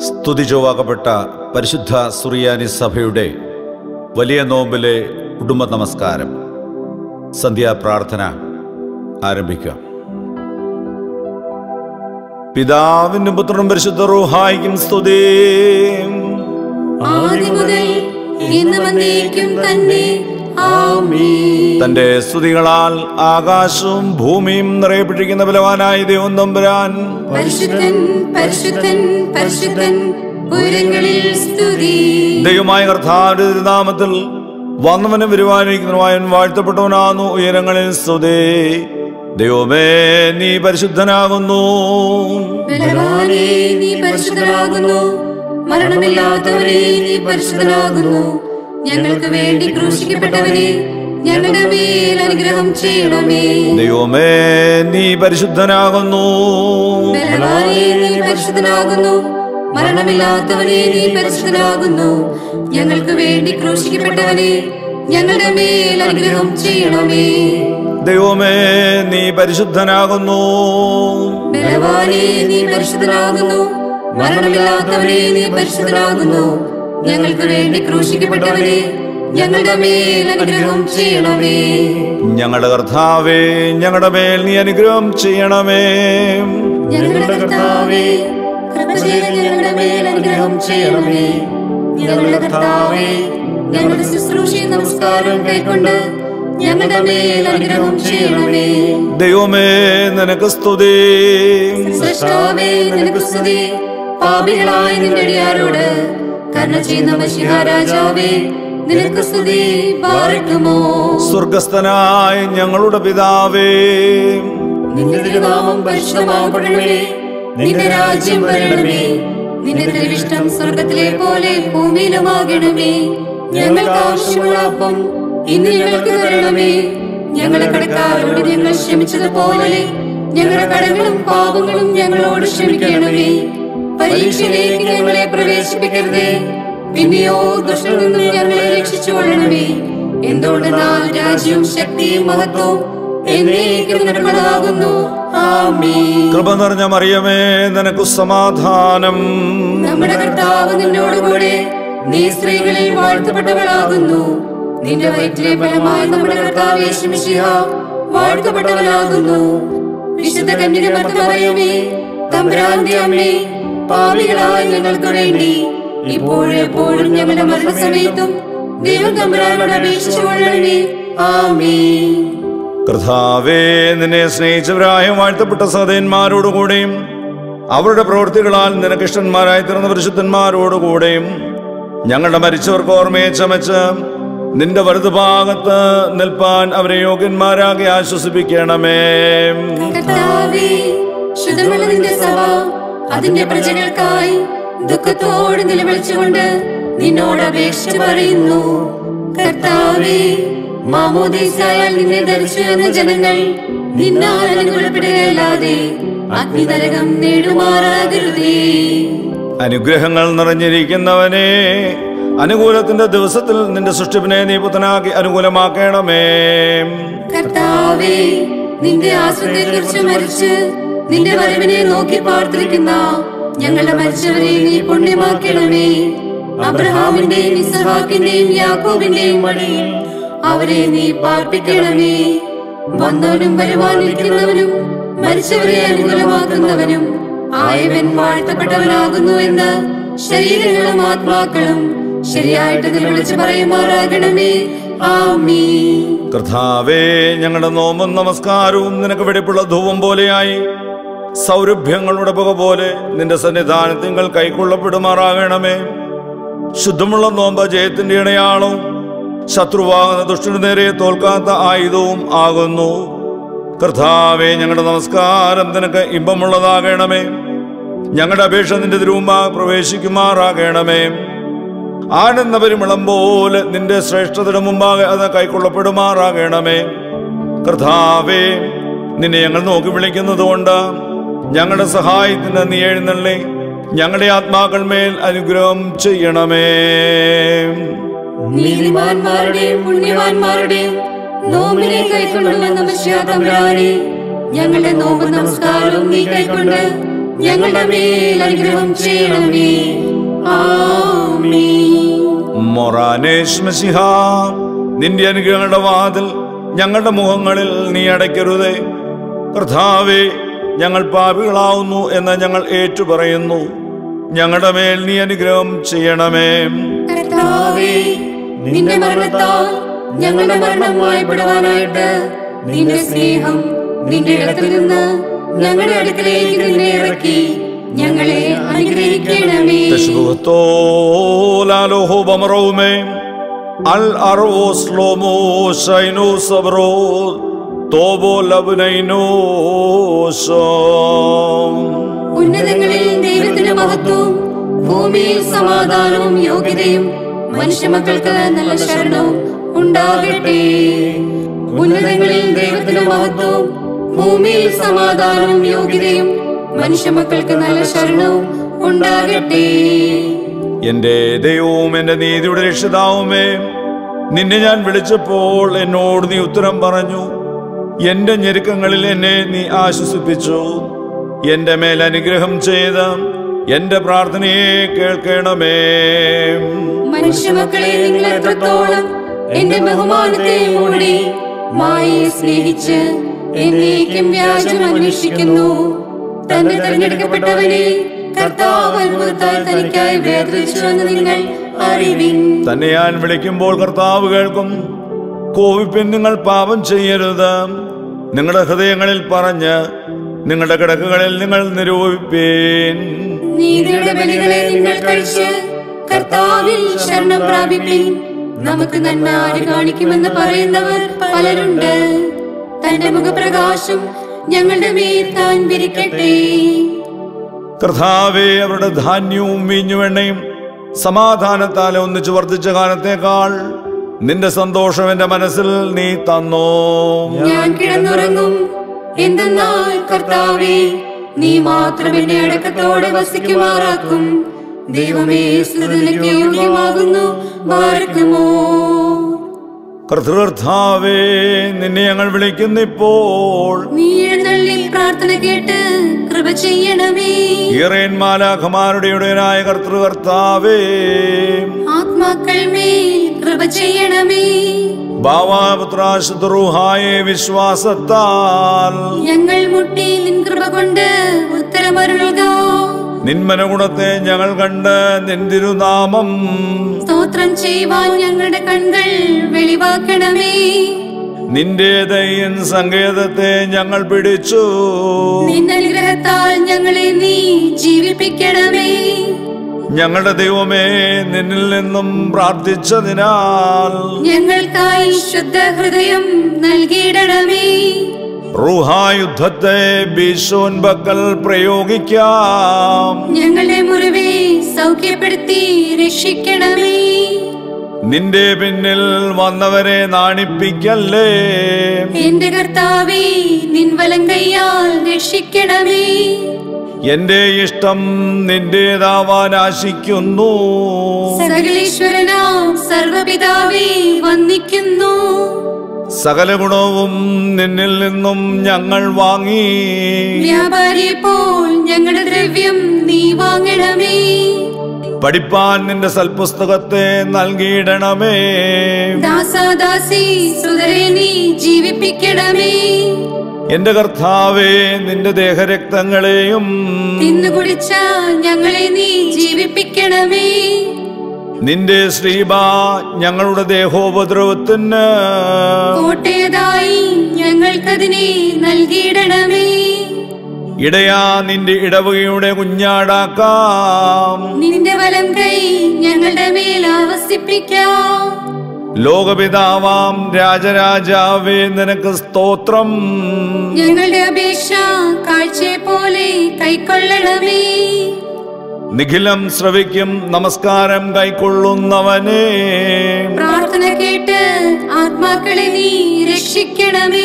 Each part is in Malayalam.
സ്തുതിചൊവ്വാക്കപ്പെട്ട പരിശുദ്ധ സുറിയാനി സഭയുടെ വലിയ നോമ്പിലെ കുടുംബ നമസ്കാരം സന്ധ്യാപ്രാർത്ഥന ആരംഭിക്കാം പിതാവിനും പുത്രനും പരിശുദ്ധ റൂഹായിക്കും സ്തുതി ആദ്യം മുതൽ ഇന്ന് വന്നേക്കും തന്നെ ആമേൻ തന്റെ സ്തുതികളാൽ ആകാശവും ഭൂമിയും നിറയപ്പെട്ടിരിക്കുന്ന ബലവാനായ ദൈവം തമ്പുരാൻ പരിശുദ്ധൻ പരിശുദ്ധൻ പരിശുദ്ധൻ ഉയരങ്ങളിൽ സ്തുതി ദൈവമായ കർത്താവിന്റെ തിരുനാമത്തിൽ വന്നവനും വരുവാനിരിക്കുന്നവൻ വാഴ്ത്തപ്പെട്ടവനാകുന്നു ഉയരങ്ങളിൽ സ്തുതി ദൈവമേ നീ പരിശുദ്ധനാകുന്നു ബലവാനേ നീ പരിശുദ്ധനാകുന്നു മരണമില്ലാത്തവനെ നീ പരിശുദ്ധനാകുന്നു ഞങ്ങൾക്ക് വേണ്ടി ക്രൂശിക്കപ്പെട്ടവനെ ഞങ്ങളുടെ മേൽ അനുഗ്രഹം ചെയ്യണമേ ദൈവമേ നീ പരിശുദ്ധനാകുന്നു ബലവാനേ നീ പരിശുദ്ധനാകുന്നു മരണമില്ലാത്തവനെ നീ പരിശുദ്ധനാകുന്നു ഞങ്ങൾക്ക് വേണ്ടി ക്രൂശിക്കപ്പെട്ടവനെ ഞങ്ങളുടെ മേൽ അനുഗ്രഹം ചെയ്യണമേ ദൈവമേ നീ പരിശുദ്ധനാകുന്നു ബലവാനേ നീ പരിശുദ്ധനാകുന്നു മരണമില്ലാത്തവനെ നീ പരിശുദ്ധനാകുന്നു ഞങ്ങൾക്ക് വേണ്ടി ക്രൂശിക്കപ്പെട്ടവനെ ഞങ്ങളുടെ മേൽ അനുഗ്രഹം ചെയ്യണമേ ഞങ്ങളുടെ കർത്താവേ ഞങ്ങളുടെ മേൽ നീ അനുഗ്രഹം ചെയ്യണമേ ഞങ്ങളുടെ കർത്താവേ കൃപ ചെയ്ത് ഞങ്ങളുടെ മേൽ അനുഗ്രഹം ചെയ്യണമേ ഞങ്ങളുടെ കർത്താവേ ഞങ്ങളുടെ ശുശ്രൂഷയും നമസ്കാരം കൈക്കൊണ്ട് ഞങ്ങളുടെ മേൽ അനുഗ്രഹം ചെയ്യണമേ ദൈവമേ നിനക്ക് സ്തുതി സൃഷ്ടാവേ നിനക്ക് സ്തുതി പാപികളായ നിന്റെ അടിയാരോട് കരുണ ചെയ്യുന്ന മഷിഹാരാജാവേ നിനക്ക് സ്തുതി പാർക്കുമോ സ്വർഗസ്ഥനായ ഞങ്ങളുടെ പിതാവേ നിന്റെ തിരുനാമം പരിശുദ്ധമാകണമേ നിന്റെ രാജ്യം വരണമേ നിന്റെ തിരുവിഷ്ടം സ്വർഗത്തിലെ പോലെ ഭൂമിയിലുമാകണമേ ഞങ്ങൾക്ക് ആവശ്യമുള്ള അപ്പം ഇന്ന് ഞങ്ങൾക്ക് തരണമേ ഞങ്ങളുടെ കടക്കാരോട് ഞങ്ങൾ ക്ഷമിച്ചതുപോലെ ഞങ്ങളുടെ കടങ്ങളും പാപങ്ങളും ഞങ്ങളോട് ക്ഷമിക്കണമേ പരീക്ഷയിലേക്ക് ഞങ്ങളെ പ്രവേശിപ്പിക്കരുതേ പിന്നെയോ ദുഷ്ടനിൽ നിന്നും ഞങ്ങളെ രക്ഷിച്ചു കൊള്ളണമേ എന്തുകൊണ്ടെന്നാൽ രാജ്യവും ശക്തിയും മഹത്വവും എന്നേക്കും നിനക്കുള്ളതാകുന്നു ആമേൻ കൃപ നിറഞ്ഞ മറിയമേ നിനക്കു സമാധാനം നമ്മുടെ കർത്താവ് നിന്നോടുകൂടെ നീ സ്ത്രീകളിൽ വാഴ്ത്തപ്പെട്ടവളാകുന്നു നിന്റെ വയറ്റിലെ ഫലമായി നമ്മുടെ കർത്താവ് യേശുമിശിഹ വാഴ്ത്തപ്പെട്ടവനാകുന്നു വിശുദ്ധ കന്യക മറിയമേ തമ്പുരാന്റെ അമ്മേ പാപികളായ ഞങ്ങൾക്ക് വേണ്ടി ഇപ്പോഴും എപ്പോഴും ഞങ്ങളുടെ മരണസമയത്തും ദൈവം തമ്പുരാനോട് അപേക്ഷിച്ചു കൊള്ളണമേ ആമേൻ കർത്താവേ നിന്നെ സ്നേഹിച്ചവരായ വാഴ്ത്തപ്പെട്ട സഹോദയന്മാരോടുകൂടെയും അവരുടെ പ്രവൃത്തികളാൽ നിനക്കിഷ്ടന്മാരായി തീർന്ന പരിശുദ്ധന്മാരോടുകൂടെയും ഞങ്ങളുടെ മരിച്ചവർക്ക് ഓർമ്മയെ ചമച്ച് നിന്റെ വലതുഭാഗത്ത് നിൽപ്പാൻ അവരെ യോഗ്യന്മാരാകെ ആശ്വസിപ്പിക്കണമേ കർത്താവേ ശുദ്ധമുള്ള നിന്റെ സഭ അതിന്റെ പ്രജകൾക്കായി ദുഃഖത്തോട് നിലവിളിച്ചുകൊണ്ട് നിന്നോട് അപേക്ഷിച്ച് പറയുന്നു കർത്താവേ മാമോദീസായാൽ നിന്നെ ധരിച്ചു എന്ന ജനങ്ങൾ നിന്നാൽ അനുകൂലപ്പെടുകയല്ലാതെ അഗ്നിനരകം നേടുമാറാകരുതേ അനുഗ്രഹങ്ങൾ നിറഞ്ഞിരിക്കുന്നവനെ അനുകൂലത്തിന്റെ ദിവസത്തിൽ നിന്റെ സൃഷ്ടിപ്പിനെ നീ പുത്തനാക്കി അനുകൂലമാക്കണമേ കർത്താവേ നിന്റെ ആശ്രത്തെ കുറിച്ച് മരിച്ച് നിന്റെ വരവിനെ നോക്കി പാർത്തിരിക്കുന്ന ഞങ്ങളുടെ മരിച്ചവരെ നീ പുണ്യമാക്കണമേ അബ്രഹാമിന്റെയും ഇസഹാക്കിന്റെയും യാക്കോബിന്റെയും വഴിയിൽ അവരെ നീ പാർപ്പിക്കണമേ വന്നവനും വരുവാനിരിക്കുന്നവനും മരിച്ചവരെ അനുകൂലമാക്കുന്നവനും ആയവൻ വാഴ്ത്തപ്പെട്ടവനാകുന്നു എന്ന് ശരീരങ്ങളും ആത്മാക്കളും ശരിയായിട്ട് വിളിച്ചു പറയുമാറാകണമേ ആമീ കർത്താവേ ഞങ്ങളുടെ നോമ്പും നമസ്കാരവും നിനക്ക് വെടിപ്പുള്ള ധൂപം പോലെയായി സൗരഭ്യങ്ങളുടെ പുക പോലെ നിന്റെ സന്നിധാനത്തിങ്ങൾ കൈക്കൊള്ളപ്പെടുമാറാകണമേ ശുദ്ധമുള്ള നോമ്പ് ജയത്തിന്റെ ഇണയാളും ശത്രുവാകുന്ന ദുഷ്ടനു നേരെ തോൽക്കാത്ത ആയുധവും ആകുന്നു കർത്താവേ ഞങ്ങളുടെ നമസ്കാരം നിനക്ക് ഇമ്പമുള്ളതാകണമേ ഞങ്ങളുടെ അപേക്ഷ നിന്റെ തിരുവുമ്പ പ്രവേശിക്കുമാറാകണമേ ആനന്ദ പരിമളം പോലെ നിന്റെ ശ്രേഷ്ഠതയുടെ മുമ്പാകെ അത് കൈക്കൊള്ളപ്പെടുമാറാകണമേ കർത്താവേ നിന്നെ ഞങ്ങൾ നോക്കി വിളിക്കുന്നത് കൊണ്ട് ഞങ്ങളുടെ സഹായത്തിന് നീ എഴുന്നള്ളി ഞങ്ങളുടെ ആത്മാക്കൾ മേൽ അനുഗ്രഹം ചെയ്യണമേ നീതിമാന്മാരുടെയും പുണ്യവാന്മാരുടെയും നോമ്പിനെ കൈക്കൊള്ളുന്ന നമസ്യാതമ്പുരാനെ ഞങ്ങളുടെ നോമ്പ് നമസ്കാരവും നീ കൈക്കൊണ്ട് ഞങ്ങളുടെ മേൽ അനുഗ്രഹം ചെയ്യണമേ ആമീൻ മൊറാനേഷ് മസിഹ നിന്റെ അനുഗ്രഹങ്ങളുടെ വാതിൽ ഞങ്ങളുടെ മുഖങ്ങളിൽ നീ അടയ്ക്കരുതേ കർത്താവേ ഞങ്ങൾ പാപികളാവുന്നു എന്ന് ഞങ്ങൾ ഏറ്റുപറയുന്നു ഞങ്ങളുടെ മേൽ നീ അനുഗ്രഹം ചെയ്യണമേ കർത്താവേ നിന്റെ മരണത്താൽ ഞങ്ങളുടെ മരണം വായ്പെടുവാനായിട്ട് നിന്റെ സ്നേഹം നിന്റെ ഇടത്തിൽ നിന്ന് ഞങ്ങളുടെ അടുക്കലേക്ക് നിന്നെ ഇറക്കി ഞങ്ങളെ അനുഗ്രഹിക്കണമേ تشبهتو بمرومي الأروس لومو شاينو صبرو توبو لبنينوسم ഉന്നതങ്ങളിൽ ദൈവത്തിന്റെ മഹത്വവും ഭൂമിയിൽ സമാധാനവും യോഗ്യതയും മനുഷ്യമക്കൾക്ക് നല്ല ശരണവും ഉണ്ടാകട്ടെ ഉന്നതങ്ങളിൽ ദൈവത്തിന്റെ മഹത്വവും ഭൂമിയിൽ സമാധാനവും യോഗ്യതയും മനുഷ്യമക്കൾക്ക് നല്ല ശരണവും ഉണ്ടാകട്ടെ എന്റെ ദൈവവും എന്റെ നീതിയുടെ രക്ഷിതാവുമേ നിന്നെ ഞാൻ വിളിച്ചപ്പോൾ എന്നോട് നീ ഉത്തരം പറഞ്ഞു എന്റെ ഞെരുക്കങ്ങളിൽ എന്നെ നീ ആശ്വസിപ്പിച്ചു എന്റെ മേൽ അനുഗ്രഹം ചെയ്ത് എന്റെ പ്രാർത്ഥനയെ കേൾക്കണമേ മനുഷ്യമക്കളെ നിങ്ങൾ എത്രത്തോളം എന്റെ ബഹുമാനത്തെ മൂടി മായയെ സ്നേഹിച്ച് എന്നേക്കും വ്യാജം അന്വേഷിക്കുന്നു തന്നെ തെരഞ്ഞെടുക്കപ്പെട്ടവനെ കർത്താവ് അത്ഭുതത്താൽ തനിക്കായി വേർതിരിച്ചുവെന്ന് നിങ്ങൾ അറിവിൻ തന്നെ ഞാൻ വിളിക്കുമ്പോൾ കർത്താവ് കേൾക്കും കോവിപ്പിൻ നിങ്ങൾ പാപം ചെയ്യരുത് നിങ്ങളുടെ ഹൃദയങ്ങളിൽ പറഞ്ഞ് നിങ്ങളുടെ കിടക്കുകളിൽ നിങ്ങൾ നിരൂപിപ്പീൻ നീതിയുടെ ബലികളെ നിങ്ങൾ കഴിച്ച് കർത്താവിൽ ശരണം പ്രാപിപ്പിൻ നമുക്ക് നന്മ ആര് കാണിക്കുമെന്ന് പറയുന്നവർ പലരുണ്ട് തന്റെ മുഖപ്രകാശം ഞങ്ങളുടെ മേൽ താൻ വിരിക്കട്ടെ കർത്താവെ അവരുടെ ധാന്യവും വീഞ്ഞുവെണ്ണയും സമാധാനത്താലെ ഒന്നിച്ചു വർദ്ധിച്ച കാലത്തേക്കാൾ നിന്റെ സന്തോഷം എന്റെ മനസ്സിൽ നീ തന്നോ ഞാൻ കിടന്നുറങ്ങും എന്തെന്നാൽ കർത്താവേ നീ മാത്രം എന്നെ അടക്കത്തോടെ വസിക്കുമാറാക്കും ദൈവമേ സ്തുതിക്ക് യോഗ്യമാകുന്നു വാർക്കുമോ കർത്തൃകർത്താവേ നിന്നെ ഞങ്ങൾ വിളിക്കുന്നിപ്പോൾ നീ എഴുന്നള്ളി പ്രാർത്ഥന കേട്ട് കൃപ ചെയ്യണമേ ഈറേൻ മാലാഖമാരുടെ ഉടയനായ കർത്തൃകർത്താവേ ആത്മാക്കൾ മേൽ കൃപ ചെയ്യണമേ ഭാവാപുത്രാശുദ്രൂഹായ വിശ്വാസത്താൽ ഞങ്ങൾ മുട്ടി നിൻ കൃപ കൊണ്ട് ഉത്തരമരുളുക നിന്മന ഗുണത്തെ ഞങ്ങൾ കണ്ട് നിന്തിരുനാമം സ്തോത്രം ചെയ്യുവാൻ ഞങ്ങളുടെ കൺകൾ വെളിവാക്കണമേ നിന്റെ ദയ്യൻ സങ്കേതത്തെ ഞങ്ങൾ പിടിച്ചു നിന്റെ അനുഗ്രഹത്താൽ ഞങ്ങളെ നീ ജീവിപ്പിക്കണമേ ഞങ്ങളുടെ ദൈവമേ നിന്നിൽ നിന്നും പ്രാർത്ഥിച്ചതിനാൽ ഞങ്ങൾക്കായി ശുദ്ധ ഹൃദയം നൽകിയിടണമേ റുഹായുദ്ധത്തെ ബീശോൻ ബക്കൽ പ്രയോഗിക്കാം ഞങ്ങളുടെ മുറിവെ സൗഖ്യപ്പെടുത്തി രക്ഷിക്കണമേ നിന്റെ പിന്നിൽ വന്നവരെ നാണിപ്പിക്കല്ലേ എന്റെ കർത്താവേ നിൻ വലം കൈയാൽ രക്ഷിക്കണമേ എന്റെ ഇഷ്ടം നിന്റേതാവാൻ ആശിക്കുന്നു സകലേശ്വരനാം സർവപിതാവേ വന്ദിക്കുന്നു സകല ഗുണവും നിന്നിൽ നിന്നും ഞങ്ങൾ വാങ്ങി വ്യാപാരിയെ പോൽ ഞങ്ങളുടെ ദ്രവ്യം നീ വാങ്ങണമേ പഠിപ്പാൻ നിന്റെ സൽപുസ്തകത്തെ നൽകിയിടണമേ ദാസാദാസി സുതരെ നീ ജീവിപ്പിക്കണമേ എന്റെ കർത്താവേ നിന്റെ ദേഹരക്തങ്ങളെയും തിന്നു കുടിച്ച ഞങ്ങളെ നീ ജീവിപ്പിക്കണമേ നിന്റെ ശ്രീബ ഞങ്ങളുടെ ദേഹോപദ്രവത്തിന് കോട്ടയതായി ഞങ്ങൾക്കതിനെ നൽകിയിടണമേ ഇടയാ നിന്റെ ഇടവകയുടെ കുഞ്ഞാടാക്കാം നിന്റെ വലം കൈ ഞങ്ങളുടെ മേൽ ആവസിപ്പിക്കാം ലോകപിതാവാം രാജരാജാവേ നിനക്ക് സ്തോത്രം ഞങ്ങളുടെ അപേക്ഷ കാഴ്ചയെ പോലെ കൈക്കൊള്ളണമേ നിഖിലം ശ്രവിക്കും നമസ്കാരം കൈക്കൊള്ളുന്നവനെ പ്രാർത്ഥന കേട്ട് ആത്മാക്കളെ നീ രക്ഷിക്കണമേ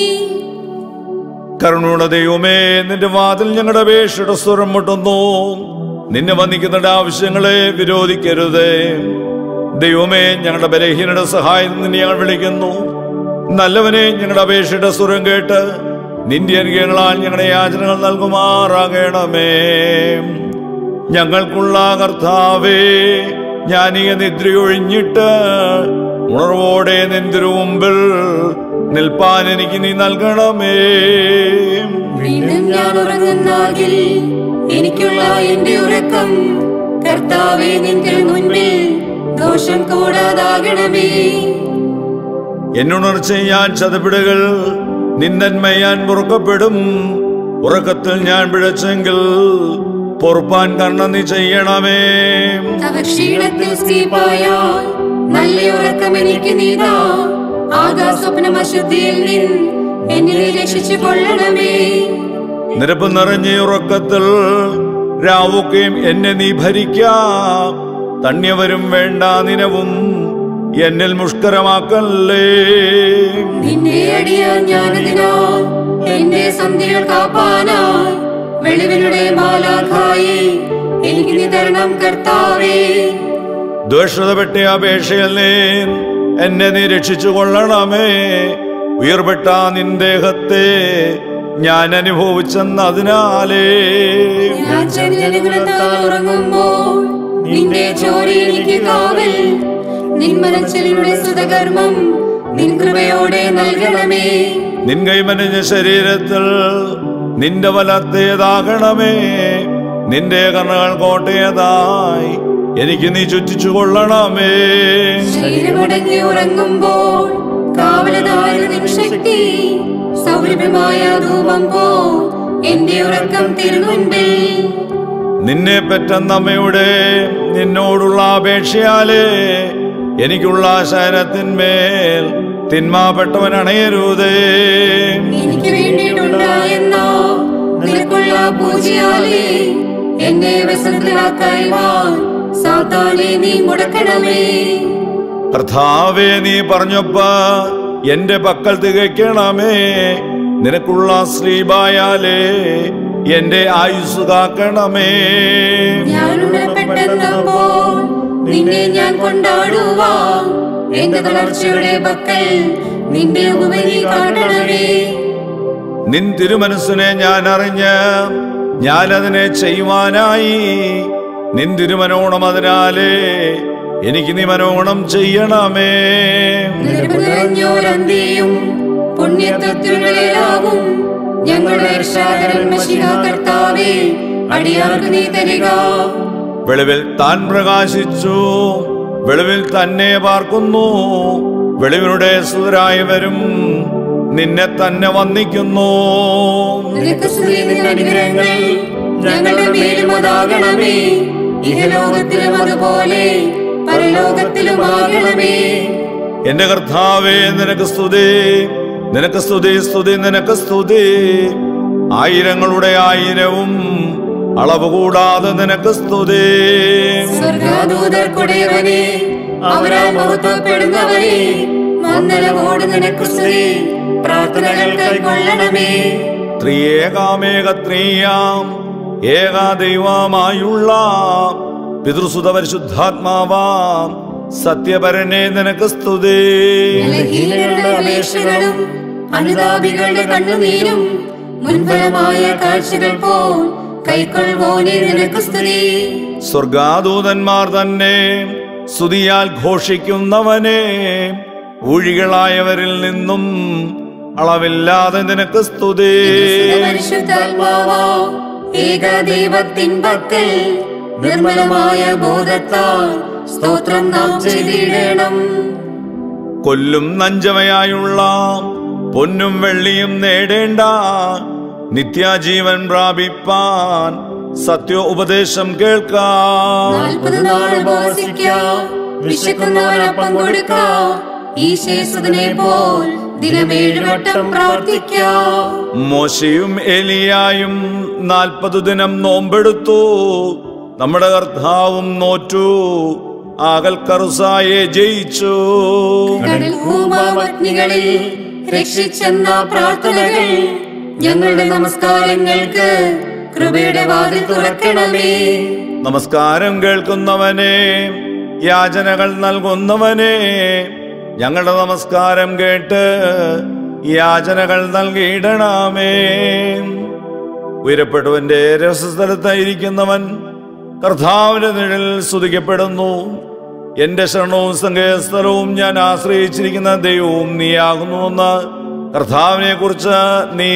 കരുണയുടെ ദൈവമേ നിന്റെ വാതിൽ ഞങ്ങളുടെ അപേക്ഷയുടെ സ്വരം മുട്ടുന്നു നിന്നെ വന്ദിക്കുന്നതിന്റെ ആവശ്യങ്ങളെ വിരോധിക്കരുതേ ദൈവമേ ഞങ്ങളുടെ ബലഹീനയുടെ സഹായം നിന്നെ ഞങ്ങൾ വിളിക്കുന്നു നല്ലവനെ ഞങ്ങളുടെ അപേക്ഷയുടെ സ്വരം കേട്ട് നിന്റെ അനുഗ്രഹങ്ങളാൽ ഞങ്ങളുടെ യാചനകൾ നൽകുമാറാകണമേ ഞങ്ങൾക്കുള്ള കർത്താവേ ഞാൻ ഈ നിദ്രയൊഴിഞ്ഞിട്ട് ഉണർവോടെ നിന്റെ മുമ്പിൽ നിൽപ്പാൻ എനിക്ക് നീ നൽകണമേ വീണ്ടും ഞാൻ ഉറങ്ങുന്നാകിൽ എനിക്കുള്ള എന്റെ ഉറക്കം കർത്താവെ നിന്റെ മുൻപിൽ ദോഷം കൂടാതാകണമേ എന്നുണർച്ച ഞാൻ ചതപിടുകൾ നിന്നന്മ ഞാൻ പൊറുക്കപ്പെടും ഉറക്കത്തിൽ ഞാൻ പിഴച്ചെങ്കിൽ പൊറുപ്പാൻ കണ്ണ നീ ചെയ്യണമേ തവ ക്ഷീണത്തിൽ സ്ലീപ്പായാൽ നല്ല ഉറക്കം എനിക്ക് നീതാ ആകാ സ്വപ്നം അശുദ്ധിയിൽ നിൻ എന്നെ രക്ഷിച്ചു കൊള്ളണമേ നിരപ്പ് നിറഞ്ഞ ഉറക്കത്തിൽ രാവുകയും എന്നെ നീ ഭരിക്കാം തണ്യവരും വേണ്ട നിനവും എന്നിൽ മുഷ്കരമാക്കല്ലേ നിന്റെ അടിയാൻ ഞാനതിനാ എന്റെ സന്ധ്യകൾ കാപ്പാനായി വെളിവിനുടെ മാലാഖായി എനിക്ക് നിതരണം കർത്താവേ ദ്വേഷതപ്പെട്ട അപേക്ഷയിൽ നീ എന്നെ നീ രക്ഷിച്ചു കൊള്ളണമേ ഉയർപ്പെട്ട നിൻ ദേഹത്തെ ഞാൻ അനുഭവിച്ചെന്നതിനാലേ ഞാൻ ചതിലനുഗ്രഹത്താൽ ഉറങ്ങുമ്പോൾ നിന്റെ ചോരി എനിക്ക് കാവൽ നിൻ മനച്ചലിനുടെ സുതകർമ്മം നിൻ കൃപയോടെ നൽകണമേ നിൻ കൈമനഞ്ഞ ശരീരത്തിൽ നിന്റെ വലത്തേതാകണമേ നിന്റെ കണ്ണുകൾ കോട്ടയതായി എനിക്ക് നീ ചുറ്റിച്ചു കൊള്ളണമേ ശരീരമടങ്ങി ഉറങ്ങുമ്പോൾ കാവലതായ നിൻ ശക്തി സൗരഭ്യമായ ധൂപം പോ എന്റെ ഉറക്കം തിരുമുൻപിൽ നിന്നെ പെറ്റന്നമ്മയുടെ നിന്നോടുള്ള അപേക്ഷയാലേ എനിക്കുള്ള ശയനത്തിന്മേൽ തിന്മാപ്പെട്ടവൻ അണയരുതേ എനിക്ക് വേണ്ടിയിട്ടുണ്ടായെന്നോ നിനക്കുള്ള പൂജയാലേ എന്നെ വസന്തലാക്കായി വാ സാത്താനെ നീ മുടക്കണമേ കർത്താവേ നീ പറഞ്ഞപ്പ എന്റെ പക്കൽ തികയ്ക്കണമേ നിനക്കുള്ള ശ്രീബായാലേ എന്റെ ആയുസ് കാക്കണമേ ഞാൻ ഉണർപ്പെട്ടെന്നപ്പോൾ നിന്നെ ഞാൻ കൊണ്ടാടുവാ എന്റെ തളർച്ചയുടെ പക്കൽ നിന്റെ ഉപരി കാണണമേ നിൻ തിരുമനസ്സിനെ ഞാൻ അറിഞ്ഞ് ഞാൻ അതിനെ ചെയ്യുവാനായി നിൻ തിരുമനോണം അതിനാലേ എനിക്ക് നീ മനോണം ചെയ്യണമേ നിരപനിറഞ്ഞോരന്തിയും പുണ്യത്വത്തിനുകളിലാവും ഞങ്ങളുടെ രക്ഷാകരൻ മഷിഹ കർത്താവേ അടിയാർക്ക് നീ തരിക വെളിവിൽ താൻ പ്രകാശിച്ചു വെളിവിൽ തന്നെ പാർക്കുന്നു വെളിവിനുടെ സുതരായവരും നിന്നെ തന്നെ വന്ദിക്കുന്നു നിനക്ക് സ്തുതിയുടെ അനുഗ്രഹങ്ങൾ ഞങ്ങളുടെ മേലും അതാകണമേ ഇഹലോകത്തിലും അതുപോലെ പരലോകത്തിലും ആകണമേ എന്റെ കർത്താവേ നിനക്ക് സ്തുതി നിനക്ക് സ്തുതി സ്തുതി നിനക്ക് സ്തുതി ആയിരങ്ങളുടെ ആയിരവും അളവ് കൂടാതെ നിനക്ക് സ്തുതി സ്വർഗാദൂതർക്കുടയവനെ അവരാൽ മഹത്വപ്പെടുന്നവനെ വന്ദനമോട് നിനക്ക് സ്തുതി പ്രാർത്ഥനകൾ കൈക്കൊള്ളണമേ ത്രിയേകാമേകത്രീയാം ഏകാ ദൈവമായുള്ള പിതൃസുത പരിശുദ്ധാത്മാവാം സത്യപരനെ നിനക്ക് സ്തുതി ബലഹീനരുടെ അപേക്ഷകളും അനുതാപികളുടെ കണ്ണുനീരും മുൻഫലമായ കാഴ്ചകൾ പോൽ കൈക്കൊള്ളുവോനെ നിനക്ക് സ്തുതി സ്വർഗാദൂതന്മാർ തന്നെ സ്തുതിയാൽ ഘോഷിക്കുന്നവനെ ഊഴികളായവരിൽ നിന്നും അളവില്ലാതെ നിനക്ക് സ്തുതി പരിശുദ്ധാത്മാവാ ഏകദൈവത്തിൻ പക്കൽ നിർമ്മലമായ ബോധത്താൽ സ്തോത്രം നാം ചെയ്തിടണം കൊല്ലും നഞ്ചവയായുള്ള പൊന്നും വെള്ളിയും നേടേണ്ട നിത്യാജീവൻ പ്രാപിപ്പാൻ സത്യ ഉപദേശം കേൾക്കാം നാൽപ്പത് നാൾ ഉപവസിക്കാം വിശക്കുന്നവനൊപ്പം കൊടുക്കാം ഈശേസുതനെ പോൽ ദിനമേഴ് വട്ടം പ്രാർത്ഥിക്കാം മോശയും എലിയായും നാൽപ്പത് ദിനം നോമ്പെടുത്തു നമ്മുടെ കർത്താവും നോറ്റു ആകൽ കറുസായെ ജയിച്ചു കടൽ കൂമാവഗ്നികളിൽ രക്ഷിച്ചെന്ന പ്രാർത്ഥനകൾ ഞങ്ങളുടെ നമസ്കാരങ്ങൾക്ക് കൃപയുടെ വാതിൽ തുറക്കണമേ നമസ്കാരം കേൾക്കുന്നവനെ യാചനകൾ നൽകുന്നവനെ ഞങ്ങളുടെ നമസ്കാരം കേട്ട് യാചനകൾ നൽകിയിടണമേ ഉയരപ്പെട്ടവന്റെ രസസ്ഥലത്തായിരിക്കുന്നവൻ കർത്താവിന്റെ നിഴൽ സ്തുതിക്കപ്പെടുന്നു എന്റെ ശരണവും സങ്കേതസ്ഥലവും ഞാൻ ആശ്രയിച്ചിരിക്കുന്ന ദൈവവും നീയാകുന്നുവെന്ന് കർത്താവിനെ കുറിച്ച് നീ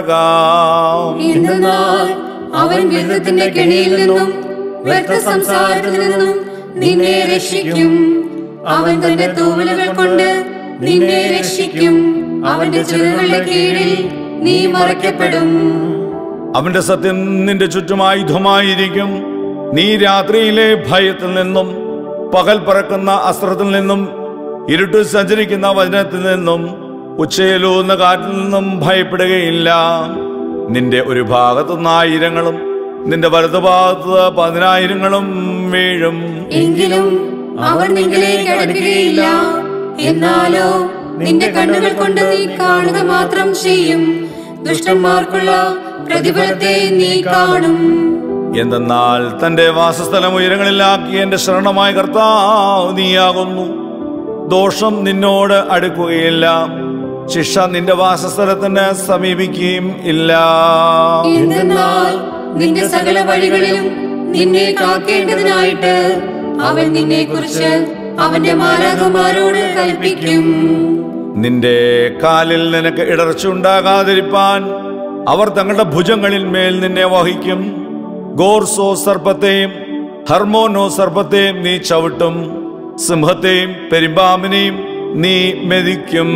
പറകാം എന്തെന്നാൽ അവൻ വിരുദ്ധത്തിന്റെ കെണിയിൽ നിന്നും വ്യർത്ഥ സംസാരത്തിൽ നിന്നും നിന്നെ രക്ഷിക്കും അവൻ തന്റെ തൂവലുകൾ കൊണ്ട് നിന്നെ രക്ഷിക്കും അവന്റെ ചിറകുകളുടെ കീഴിൽ നീ മറയ്ക്കപ്പെടും അവന്റെ സത്യം നിന്റെ ചുറ്റും ആയുധമായിരിക്കും നീ രാത്രിയിലെ ഭയത്തിൽ നിന്നും പകൽ പറക്കുന്ന അസ്ത്രത്തിൽ നിന്നും ഇരുട്ടിൽ സഞ്ചരിക്കുന്ന വചനത്തിൽ നിന്നും ഉച്ചയിലൂന്ന കാറ്റിൽ നിന്നും ഭയപ്പെടുകയില്ല നിന്റെ ഒരു ഭാഗത്ത് നിന്ന് ആയിരങ്ങളും നിന്റെ വലതുഭാഗത്ത് പതിനായിരങ്ങളും വീഴും എങ്കിലും അവർ നിങ്ങളിലേക്ക് അടുക്കുകയില്ല എന്നാലോ നിന്റെ കണ്ണുകൾ കൊണ്ട് നീ കാണുക മാത്രം ചെയ്യും ദുഷ്ടന്മാർക്കുള്ള പ്രതിഫലത്തെ നീ കാണും എന്തെന്നാൽ തന്റെ വാസസ്ഥലം ഉയരങ്ങളിലാക്കി എന്റെ ശരണമായ കർത്താവ് നീയാകുന്നു ദോഷം നിന്നോട് അടുക്കുകയില്ല ശിക്ഷ നിന്റെ വാസസ്ഥലത്തിന് സമീപിക്കുകയും ഇല്ല എന്തെന്നാൽ നിന്റെ സകല വഴികളിലും നിന്നെ കാക്കേണ്ടതിനായിട്ട് അവൻ നിന്നെ കുറിച്ച് അവന്റെ മാലാകുമാരോട് കൽപ്പിക്കും നിന്റെ കാലിൽ നിനക്ക് ഇടർച്ച ഉണ്ടാകാതിരിപ്പാൻ അവർ തങ്ങളുടെ ഭുജങ്ങളിൽ മേൽ നിന്നെ വഹിക്കും ഗോർസോ സർപ്പത്തെയും ഹർമോനോ സർപ്പത്തെയും നീ ചവിട്ടും സിംഹത്തെയും പെരുമ്പാമ്പിനെയും നീ മെതിക്കും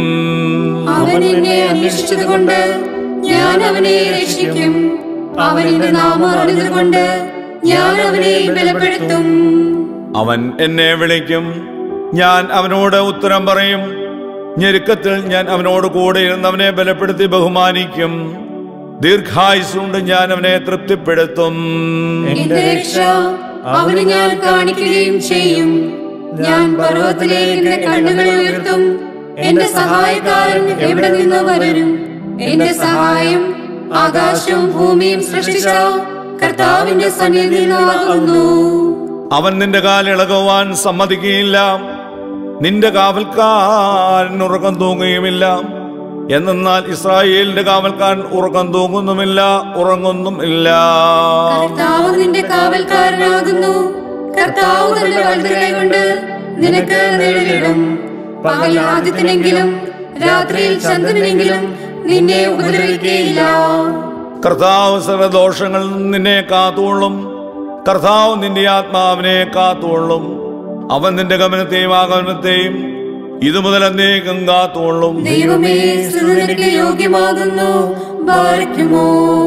അവൻ എന്നെ അന്വേഷിച്ചതുകൊണ്ട് ഞാൻ അവനെ രക്ഷിക്കും അവൻ എന്റെ നാമം അറിഞ്ഞതുകൊണ്ട് ഞാൻ അവനെ ബലപ്പെടുത്തും അവൻ എന്നെ വിളിക്കും ഞാൻ അവനോട് ഉത്തരം പറയും ഞെരുക്കത്തിൽ ഞാൻ അവനോട് കൂടെ ഇരുന്നവനെ ബലപ്പെടുത്തി ബഹുമാനിക്കും ദീർഘായുസുകൊണ്ട് ഞാൻ അവനെ തൃപ്തിപ്പെടുത്തും എന്റെ രക്ഷ അവന് ഞാൻ കാണിക്കുകയും ചെയ്യും ഞാൻ പർവ്വതത്തിലേക്ക് എന്റെ കണ്ണുകൾ ഉയർത്തും എന്റെ സഹായക്കാരൻ എവിടെ നിന്ന് വരും എന്റെ സഹായം ആകാശവും ഭൂമിയും സൃഷ്ടിച്ച കർത്താവിന്റെ സന്നിധിയിൽ നിന്നാകുന്നു അവൻ നിന്റെ കാലിളകുവാൻ സമ്മതിക്കുകയില്ല നിന്റെ കാവൽക്കാരൻ ഉറക്കം തൂങ്ങുകയുമില്ല എന്നാൽ ഇസ്രായേലിന്റെ കാവൽക്കാരൻ ഉറക്കം തൂങ്ങുന്നുമില്ല ഉറങ്ങുന്നും ഇല്ല കർത്താവ് നിന്റെ കാവൽക്കാരനാകുന്നു കർത്താവ് തന്റെ വലതുകൈ കൊണ്ട് നിനക്ക് നിഴലിടും പകൽ ആദ്യത്തിനെങ്കിലും രാത്രിയിൽ ചന്ദ്രനെങ്കിലും നിന്നെ ഉപദ്രവിക്കുകയില്ല കർത്താവ് സർവദോഷങ്ങളിൽ നിന്ന് നിന്നെ കാത്തുകൊള്ളും കർത്താവ് നിന്റെ ആത്മാവിനെ കാത്തുകൊള്ളും അവൻ നിന്റെ ഗമനത്തെയും ആഗമനത്തെയും ഇതു മുതൽ എന്നേക്കും കാത്തുകൊള്ളും ദൈവമേ സ്തുതി നിനക്ക് യോഗ്യമാകുന്നു ബാധിക്കുമോ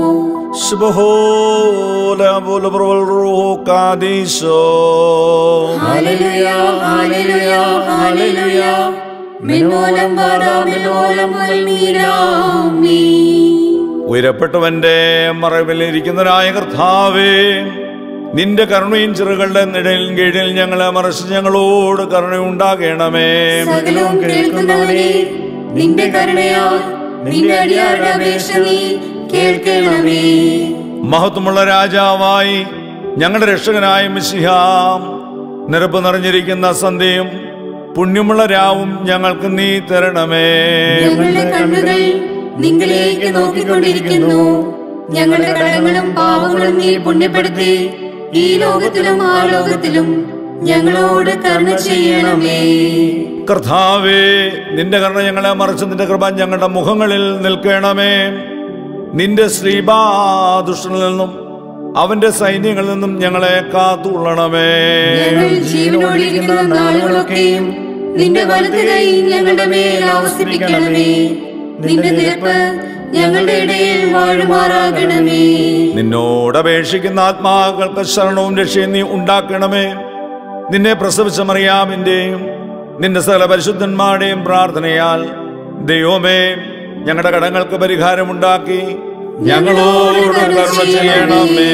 ശുഭഹോല പോല പ്രബൽ റൂഹോ കാദീശോ. ഹല്ലേലൂയ ഹല്ലേലൂയ ഹല്ലേലൂയ മിന്നോലം വാടാ മിന്നോലം വൽമീരാമി ഉയരപ്പെട്ടവന്റെ മറവിലിരിക്കുന്നവനായ കർത്താവേ നിന്റെ കരുണയും ചെറുകളുടെ നിഴലിൻ കീഴിൽ ഞങ്ങളെ മറച്ച് ഞങ്ങളോട് കരുണയുണ്ടാകണമേ സകലവും കേൾക്കുന്നവനെ നിന്റെ കരുണയാൽ നിന്റെ അടിയാരുടെ അപേക്ഷ നീ കേൾക്കണമേ മഹത്വമുള്ള രാജാവായി ഞങ്ങളുടെ രക്ഷകനായ മിശിഹാം നിരപ്പ് നിറഞ്ഞിരിക്കുന്ന സന്ധ്യയും പുണ്യമുള്ള രാവും ഞങ്ങൾക്ക് നീ തരണമേ ഞങ്ങളുടെ കണ്ണുകൾ നിങ്ങളിലേക്ക് നോക്കിക്കൊണ്ടിരിക്കുന്നു ഞങ്ങളുടെ കടങ്ങളും പാവങ്ങളും നീ പുണ്യപ്പെടുത്തി ഈ ലോകത്തിലും ആ ലോകത്തിലും ഞങ്ങളോട് കരുണ ചെയ്യണമേ കർത്താവേ നിന്റെ കരുണ ഞങ്ങളെ മറിച്ച് നിന്റെ കൃപ ഞങ്ങളുടെ മുഖങ്ങളിൽ നിൽക്കണമേ നിന്റെ ശ്രീബാദുഷ്ടനിൽ നിന്നും അവന്റെ സൈന്യങ്ങളിൽ നിന്നും ഞങ്ങളെ കാത്തുകൊള്ളണമേ ഞങ്ങൾ ജീവനോടിരിക്കുന്ന നാളുകളൊക്കെയും നിന്റെ വലത് കൈ ഞങ്ങളുടെ മേൽ ആവസിപ്പിക്കണമേ നിന്റെ നിരപ്പ് ഞങ്ങളുടെ ഇടയിൽ വാഴുമാറാകണമേ നിന്നോട് അപേക്ഷിക്കുന്ന ആത്മാക്കൾക്ക് ശരണവും രക്ഷയും നീ ഉണ്ടാക്കണമേ നിന്നെ പ്രസവിച്ച മറിയാമിന്റെയും നിന്റെ സകല പരിശുദ്ധന്മാരുടെയും പ്രാർത്ഥനയാൽ ദൈവമേ ഞങ്ങളുടെ കടങ്ങൾക്ക് പരിഹാരമുണ്ടാക്കി ഞങ്ങളോട് കരുണ ചെയ്യണമേ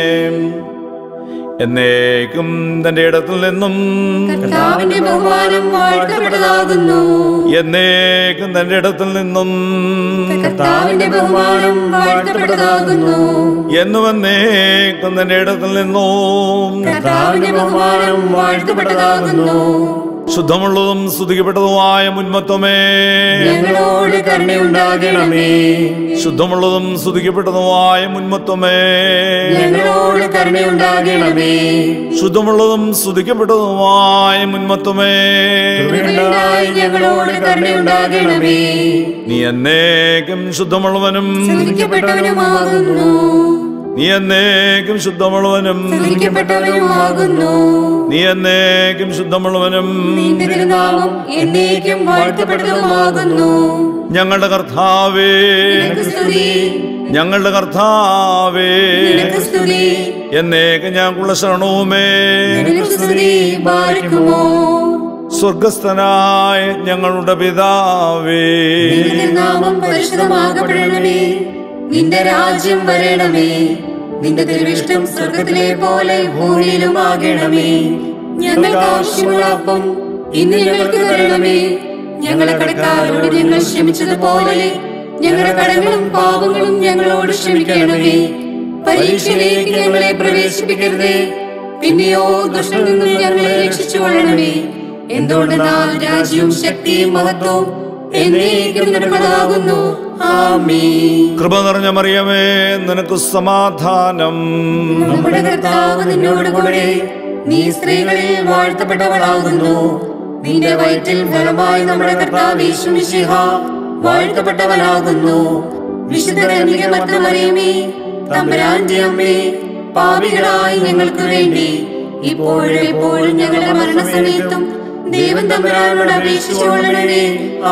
എന്നേക്കും തന്റെ ഇടത്തിൽ നിന്നും കർത്താവിന്റെ ബഹുമാനം വാഴ്ത്തപ്പെട്ടതാകുന്നു എന്നേക്കും തന്റെ ഇടത്തിൽ നിന്നും കർത്താവിന്റെ ബഹുമാനം വാഴ്ത്തപ്പെട്ടതാകുന്നു എന്നും എന്നേക്കും തന്റെ ഇടത്തിൽ നിന്നും കർത്താവിന്റെ ബഹുമാനം വാഴ്ത്തപ്പെട്ടതാകുന്നു ശുദ്ധമുള്ളതും സ്തുതിക്കപ്പെട്ടതുമായ മുൻമത്വമേ ഞങ്ങളോട് കരുണയുണ്ടാകണമേ ശുദ്ധമുള്ളതും സ്തുതിക്കപ്പെട്ടതുമായ മുൻമത്വമേ ഞങ്ങളോട് കരുണയുണ്ടാകണമേ ശുദ്ധമുള്ളതും സ്തുതിക്കപ്പെട്ടതുമായ മുൻമത്വമേ കരുണയുണ്ടായി ഞങ്ങളോട് കരുണയുണ്ടാകണമേ നീ എന്നേക്കും ശുദ്ധമുള്ളവനും സ്തുതിക്കപ്പെട്ടവനുമാകുന്നു നീ എന്നേക്കും ശുദ്ധമുള്ളവനും സ്തുതിക്കപ്പെട്ടവനുമാകുന്നു നീ എന്നേക്കും ശുദ്ധമുള്ളവനും നിന്റെ തിരുനാമം എന്നേക്കും വാഴ്ത്തപ്പെട്ടതുമാകുന്നു ഞങ്ങളുടെ കർത്താവേ നിനക്ക് സ്തുതി ഞങ്ങളുടെ കർത്താവേ നിനക്ക് സ്തുതി എന്നേക്കും ഞങ്ങൾക്കുള്ള ശരണവുമേ നിനക്ക് സ്തുതി ബാരിക്കുമോ സ്വർഗസ്ഥനായ ഞങ്ങളുടെ പിതാവേ നിന്റെ തിരുനാമം പരിശുദ്ധമാകപ്പെടണമേ നിന്റെ രാജ്യം വരണമേ നിന്റെ തിരുവിഷ്ടം സ്വർഗത്തിലെ പോലെ ഭൂമിയിലും ആകണമേ ഞങ്ങൾക്ക് ആവശ്യമുള്ള അപ്പം ഇന്ന് ഞങ്ങൾക്ക് തരണമേ ഞങ്ങളെ കടക്കാരോട് ഞങ്ങൾ ക്ഷമിച്ചതുപോലെ ഞങ്ങളുടെ കടങ്ങളും പാപങ്ങളും ഞങ്ങളോട് ക്ഷമിക്കണമേ പരീക്ഷയിലേക്ക് ഞങ്ങളെ പ്രവേശിപ്പിക്കരുതേ പിന്നെയോ ദുഷ്ടനിൽ നിന്നും ഞങ്ങളെ രക്ഷിച്ചു കൊള്ളണമേ എന്തുകൊണ്ടെന്നാൽ രാജ്യവും ശക്തിയും മഹത്വവും എന്നേക്കും നിനക്കുള്ളതാകുന്നു ആമീൻ കൃപ നിറഞ്ഞ മറിയമേ നിനക്ക് സമാധാനം നമ്മുടെ കർത്താവ് നിന്നോട് കൂടെ നീ സ്ത്രീകളിൽ വാഴ്ത്തപ്പെട്ടവളാകുന്നു നിന്റെ വയറ്റിൽ ഫലമായി നമ്മുടെ കർത്താവ് യേശുമിശിഹ വാഴ്ത്തപ്പെട്ടവനാകുന്നു വിശുദ്ധ മറിയമേ തമ്പുരാന്റെ അമ്മേ പാപികളായി ഞങ്ങൾക്ക് വേണ്ടി ഇപ്പോഴും എപ്പോഴും ഞങ്ങളുടെ മരണസമയത്തും ദൈവം തമ്പുരാനോട് അപേക്ഷിച്ചുകൊള്ളണമേ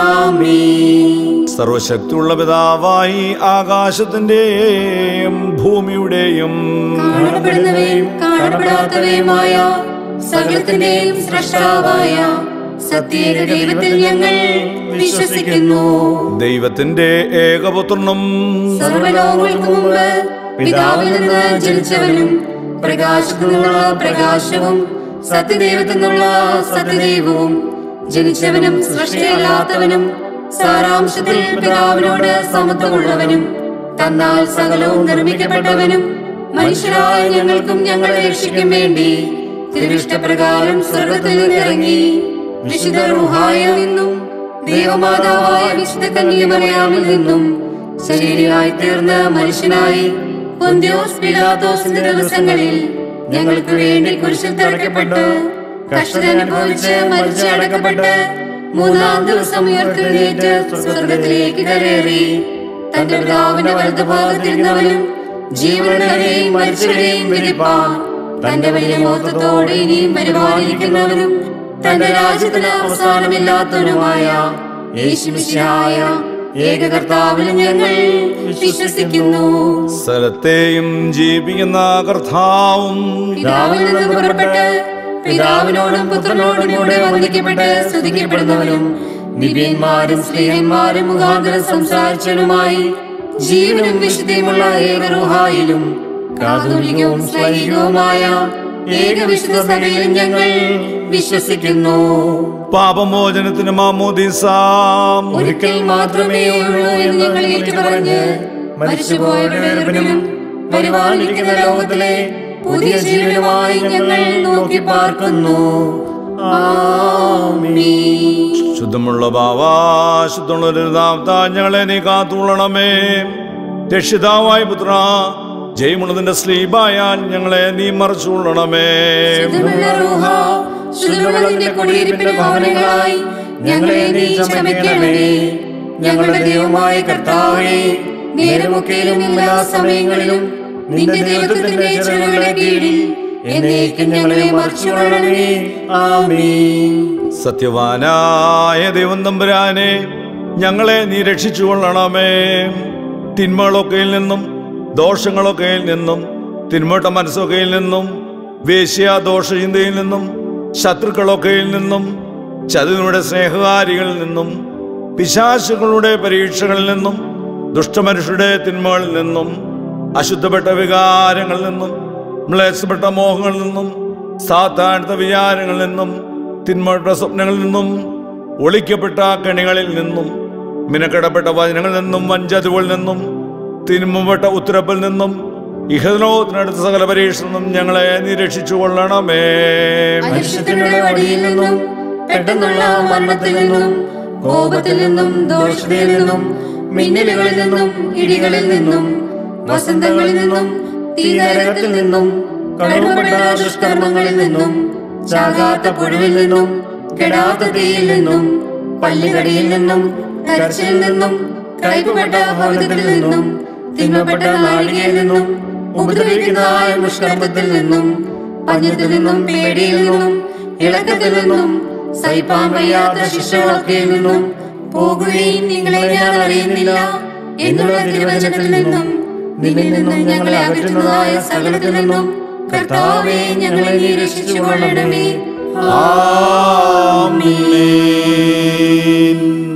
ആമീൻ സർവശക്തിയുള്ള പിതാവായി ആകാശത്തിന്റെയും ഭൂമിയുടെയും കാണപ്പെടുന്നവയും കാണപ്പെടാത്തവയുമായ സകലത്തിന്റെയും സൃഷ്ടാവായ സത്യേക ദൈവത്തിൽ ഞങ്ങൾ വിശ്വസിക്കുന്നു ദൈവത്തിന്റെ ഏകപുത്രനും സർവലോകങ്ങൾക്ക് മുമ്പ് പിതാവിൽ നിന്ന് ജനിച്ചവനും പ്രകാശത്തിൽ നിന്നുള്ള പ്രകാശവും സത്യദൈവത്തിൽ നിന്നുള്ള സത്യദൈവവും ജനിച്ചവനും സൃഷ്ടിയല്ലാത്തവനും സാരാംശത്തിൽ പിതാവിനോട് സമത്വമുള്ളവനും തന്നാൽ സകലവും നിർമ്മിക്കപ്പെട്ടവനും മനുഷ്യരായ ഞങ്ങൾക്കും ഞങ്ങളെ രക്ഷിക്കും വേണ്ടി തിരുവിഷ്ടപ്രകാരം സ്വർഗത്തിൽ നിന്നിറങ്ങി വിശുദ്ധ റുഹായിൽ നിന്നും ദൈവമാതാവായ വിശുദ്ധ കന്യമറിയാമിൽ നിന്നും ശരീരമായി തീർന്ന മനുഷ്യനായി പൊന്തിയോസ് പിലാത്തോസിന്റെ ദിവസങ്ങളിൽ ഞങ്ങൾക്ക് വേണ്ടി കുരിശിൽ തറയ്ക്കപ്പെട്ട് കഷ്ടത അനുഭവിച്ച് മരിച്ച് അടക്കപ്പെട്ട് മൂന്നാം ദിവസം ഉയർത്തെഴുന്നേറ്റ് സ്വർഗത്തിലേക്ക് കരേറി തന്റെ പിതാവിന്റെ വലതുഭാഗത്തിരുന്നവനും ജീവനുള്ളവരെയും മരിച്ചവരെയും വിധിപ്പാൻ തന്റെ വലിയ മോത്തത്തോടെ ഇനിയും പരിപാലിക്കുന്നവനും തന്റെ രാജ്യത്തിന് അവസാനമില്ലാത്തവനുമായ യേശുമിശിഹായ ഏകകർത്താവിൽ ഞങ്ങൾ വിശ്വസിക്കുന്നു സ്ഥലത്തെയും ജീവിക്കുന്ന കർത്താവും പിതാവിൽ നിന്ന് പുറപ്പെട്ട് പിതാവിനോടും പുത്രനോടും കൂടെ വന്ദിക്കപ്പെട്ട് സ്തുതിക്കപ്പെടുന്നവനും ദിവ്യന്മാരും സ്ത്രീയന്മാരും മുഖാന്തരം സംസാരിച്ചവനുമായി ജീവനും വിശുദ്ധിയുമുള്ള ഏകറുഹായിലും കാതോലികവും സ്വൈഹികവുമായ ഏകവിശുദ്ധ സഭയിലും ഞങ്ങൾ വിശ്വസിക്കുന്നു പാപമോചനത്തിന് മാമോദിസാം ഒരിക്കൽ മാത്രമേ ഉള്ളൂ എന്ന് ഞങ്ങൾ ഏറ്റുപറഞ്ഞ് മരിച്ചുപോയവരുടെ ഉയർപ്പിനും വരുവാനിരിക്കുന്ന ലോകത്തിലെ പുതിയ ജീവനുമായി ഞങ്ങൾ നോക്കി പാർക്കുന്നു ആമീൻ. ശുദ്ധമുള്ള ബാവാ ശുദ്ധമുള്ള നാമത്താ ഞങ്ങളെ നീ കാത്തുള്ളണമേ രക്ഷിതാവായ പുത്ര ജയമുള്ളതിന്റെ സ്ലീബായാൽ ഞങ്ങളെ നീ മറച്ചുകൊള്ളണമേ ശുദ്ധമുള്ള റൂഹ, ശുദ്ധമുള്ള നിന്റെ കുടിയിരിപ്പിന്റെ ഭവനങ്ങളായി ഞങ്ങളെ നീ ചമയ്ക്കണമേ ഞങ്ങളുടെ ദൈവമായ കർത്താവേ നേരമൊക്കെയിലും എല്ലാ സമയങ്ങളിലും നിന്റെ ദൈവത്തിന്റെ ചെറുകളുടെ കീഴിൽ എന്നേക്കും ഞങ്ങളെ മറിച്ചുകൊള്ളണമേ ആമീൻ സത്യവാനായ ദൈവം തമ്പുരാനെ ഞങ്ങളെ നീ രക്ഷിച്ചുകൊള്ളണമേ തിന്മകളൊക്കെയിൽ നിന്നും ദോഷങ്ങളൊക്കെയിൽ നിന്നും തിന്മട്ട മനസ്സൊക്കെയിൽ നിന്നും വേശ്യ ദോഷചിന്തയിൽ നിന്നും ശത്രുക്കളൊക്കെയിൽ നിന്നും ചതിവിനുടെ സ്നേഹകാരികളിൽ നിന്നും പിശാശുക്കളുടെ പരീക്ഷകളിൽ നിന്നും ദുഷ്ടമനുഷ്യരുടെ തിന്മകളിൽ നിന്നും അശുദ്ധപ്പെട്ട വികാരങ്ങളിൽ നിന്നും മ്ലേച്ഛപ്പെട്ട മോഹങ്ങളിൽ നിന്നും സാത്താഴ്ത്ത വിചാരങ്ങളിൽ നിന്നും തിന്മയുടെ സ്വപ്നങ്ങളിൽ നിന്നും ഒളിക്കപ്പെട്ട കണികളിൽ നിന്നും മിനക്കെടപ്പെട്ട വചനങ്ങളിൽ നിന്നും വഞ്ചതുകളിൽ നിന്നും തിന്മപ്പെട്ട ഉത്തരപ്പിൽ നിന്നും ഇഹലോകത്തിനടുത്ത സകല പരീക്ഷയിൽ നിന്നും ഞങ്ങളെ നിരക്ഷിച്ചു കൊള്ളണമേ അനിഷ്ടത്തിനുള്ള വഴിയിൽ നിന്നും പെട്ടെന്നുള്ള മരണത്തിൽ നിന്നും കോപത്തിൽ നിന്നും ദോഷത്തിൽ നിന്നും മിന്നലുകളിൽ നിന്നും ഇടികളിൽ നിന്നും വസന്തങ്ങളിൽ നിന്നും തീനരകത്തിൽ നിന്നും കടുവപ്പെട്ട ദുഷ്കർമ്മങ്ങളിൽ നിന്നും ചാകാത്ത പുഴുവിൽ നിന്നും കെടാത്ത തീയിൽ നിന്നും പല്ലുകടിയിൽ നിന്നും കരച്ചിൽ നിന്നും കൈപ്പുപെട്ട ഭൗതത്തിൽ നിന്നും തിന്മപ്പെട്ട നാഴികയിൽ നിന്നും ഉപദ്രവിക്കുന്നതായ ദുഷ്കർമ്മത്തിൽ നിന്നും പഞ്ഞത്തിൽ നിന്നും പേടിയിൽ നിന്നും ഇളക്കത്തിൽ നിന്നും സഹിപ്പാൻ വയ്യാത്ത ശിക്ഷകളൊക്കെ നിന്നും പോകുകയും നിങ്ങളെ ഞാൻ അറിയുന്നില്ല എന്നുള്ള തിരുവചനത്തിൽ നിന്നും നിന്നിൽ നിന്നും ഞങ്ങളെ അകറ്റുന്നതായ സകലത്തിൽ നിന്നും കർത്താവെ ഞങ്ങളെ നീ രക്ഷിച്ചു കൊള്ളണമേ ആമേൻ